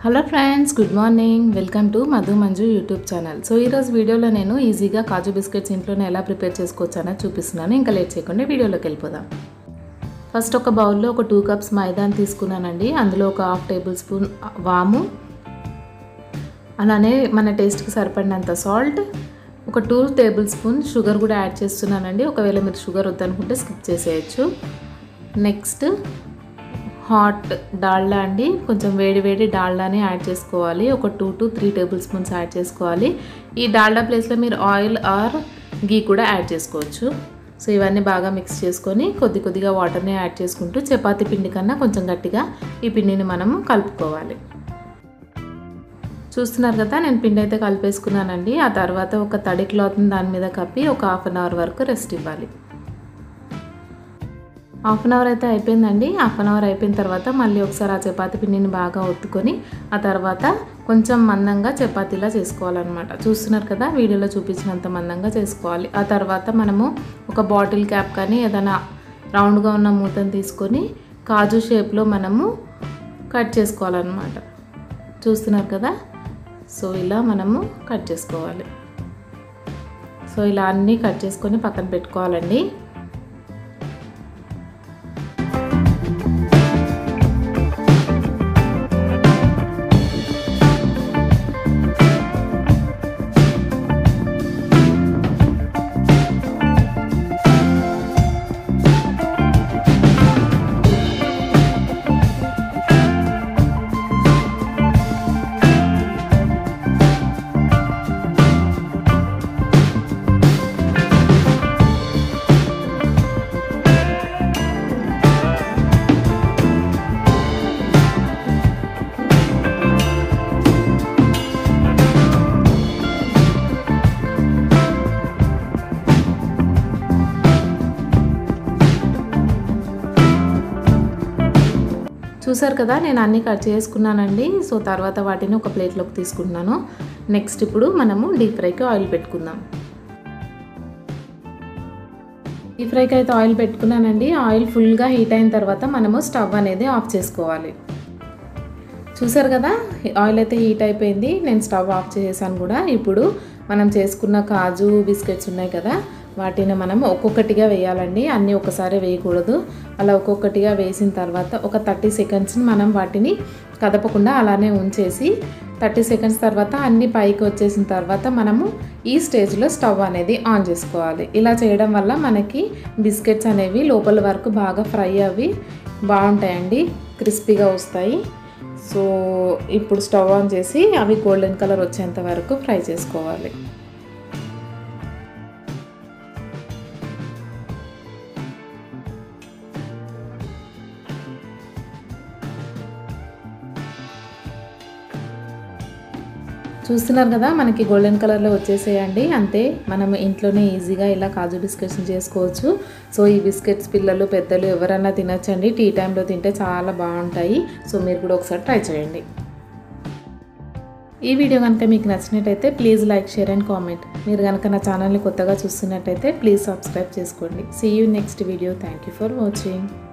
hello friends good morning welcome to Madhu Manju YouTube channel so ఈరోజు వీడియోలో నేను ఈజీగా కాజు బిస్కెట్స్ ఇంట్లోనే ఎలా ప్రిపేర్ చేసుకోవచ్చు అనేది చూపిస్తున్నాను ఇంకా లేట్ చేయకుండా వీడియోలోకి వెళ్ళిపోదాం ఫస్ట్ ఒక బౌల్లో ఒక టూ కప్స్ మైదాని తీసుకున్నానండి అందులో ఒక హాఫ్ టేబుల్ స్పూన్ వాము అలానే మన టేస్ట్కి సరిపడినంత సాల్ట్ ఒక టూ టేబుల్ స్పూన్ షుగర్ కూడా యాడ్ చేస్తున్నానండి ఒకవేళ మీరు షుగర్ వద్దనుకుంటే స్కిప్ చేసేయచ్చు నెక్స్ట్ హాట్ డాల్డా అండి కొంచెం వేడి వేడి డాల్డాని యాడ్ చేసుకోవాలి ఒక two to three tablespoons add చేసుకోవాలి ఈ డాల్డా ప్లేస్లో మీరు ఆయిల్ ఆర్ గీ కూడా యాడ్ చేసుకోవచ్చు సో ఇవన్నీ బాగా మిక్స్ చేసుకొని కొద్ది కొద్దిగా వాటర్ని యాడ్ చేసుకుంటూ చపాతీ పిండి కన్నా కొంచెం గట్టిగా ఈ పిండిని మనము కలుపుకోవాలి చూస్తున్నారు కదా నేను పిండి అయితే కలిపేసుకున్నానండి ఆ తర్వాత ఒక తడి క్లాత్ని దాని మీద కప్పి ఒక హాఫ్ అన్ అవర్ వరకు రెస్ట్ ఇవ్వాలి హాఫ్ అన్ అవర్ అయితే అయిపోయిందండి హాఫ్ అన్ అవర్ అయిపోయిన తర్వాత మళ్ళీ ఒకసారి ఆ చపాతీ పిండిని బాగా ఒత్తుకొని ఆ తర్వాత కొంచెం మందంగా చపాతీలా చేసుకోవాలన్నమాట చూస్తున్నారు కదా వీడియోలో చూపించినంత మందంగా చేసుకోవాలి ఆ తర్వాత మనము ఒక బాటిల్ క్యాప్ కానీ ఏదైనా రౌండ్గా ఉన్న మూతను తీసుకొని కాజు షేప్లో మనము కట్ చేసుకోవాలన్నమాట చూస్తున్నారు కదా సో ఇలా మనము కట్ చేసుకోవాలి సో ఇలా అన్నీ కట్ చేసుకొని పక్కన పెట్టుకోవాలండి చూసారు కదా నేను అన్నీ కట్ చేసుకున్నానండి సో తర్వాత వాటిని ఒక ప్లేట్లోకి తీసుకుంటున్నాను నెక్స్ట్ ఇప్పుడు మనము డీప్ ఫ్రైకి ఆయిల్ పెట్టుకుందాం డీప్ ఫ్రైకి అయితే ఆయిల్ పెట్టుకున్నానండి ఆయిల్ ఫుల్గా హీట్ అయిన తర్వాత మనము స్టవ్ అనేది ఆఫ్ చేసుకోవాలి చూసారు కదా ఆయిల్ అయితే హీట్ అయిపోయింది నేను స్టవ్ ఆఫ్ చేసేసాను కూడా ఇప్పుడు మనం చేసుకున్న కాజు బిస్కెట్స్ ఉన్నాయి కదా వాటిని మనం ఒక్కొక్కటిగా వేయాలండి అన్నీ ఒకసారి వేయకూడదు అలా ఒక్కొక్కటిగా వేసిన తర్వాత ఒక థర్టీ సెకండ్స్ మనం వాటిని కదపకుండా అలానే ఉంచేసి థర్టీ సెకండ్స్ తర్వాత అన్ని పైకి వచ్చేసిన తర్వాత మనము ఈ స్టేజ్లో స్టవ్ అనేది ఆన్ చేసుకోవాలి ఇలా చేయడం వల్ల మనకి బిస్కెట్స్ అనేవి లోపల వరకు బాగా ఫ్రై అవి బాగుంటాయండి క్రిస్పీగా వస్తాయి సో ఇప్పుడు స్టవ్ ఆన్ చేసి అవి గోల్డెన్ కలర్ వచ్చేంత వరకు ఫ్రై చేసుకోవాలి చూస్తున్నారు కదా మనకి గోల్డెన్ కలర్లో వచ్చేసేయండి అంతే మనం ఇంట్లోనే ఈజీగా ఇలా కాజు బిస్కెట్స్ చేసుకోవచ్చు సో ఈ బిస్కెట్స్ పిల్లలు పెద్దలు ఎవరన్నా తినచ్చండి టీ టైంలో తింటే చాలా బాగుంటాయి సో మీరు కూడా ఒకసారి ట్రై చేయండి ఈ వీడియో కనుక మీకు నచ్చినట్టయితే please like share and comment మీరు కనుక నా ఛానల్ని కొత్తగా చూస్తున్నట్టయితే ప్లీజ్ సబ్స్క్రైబ్ చేసుకోండి see you next video thank you for watching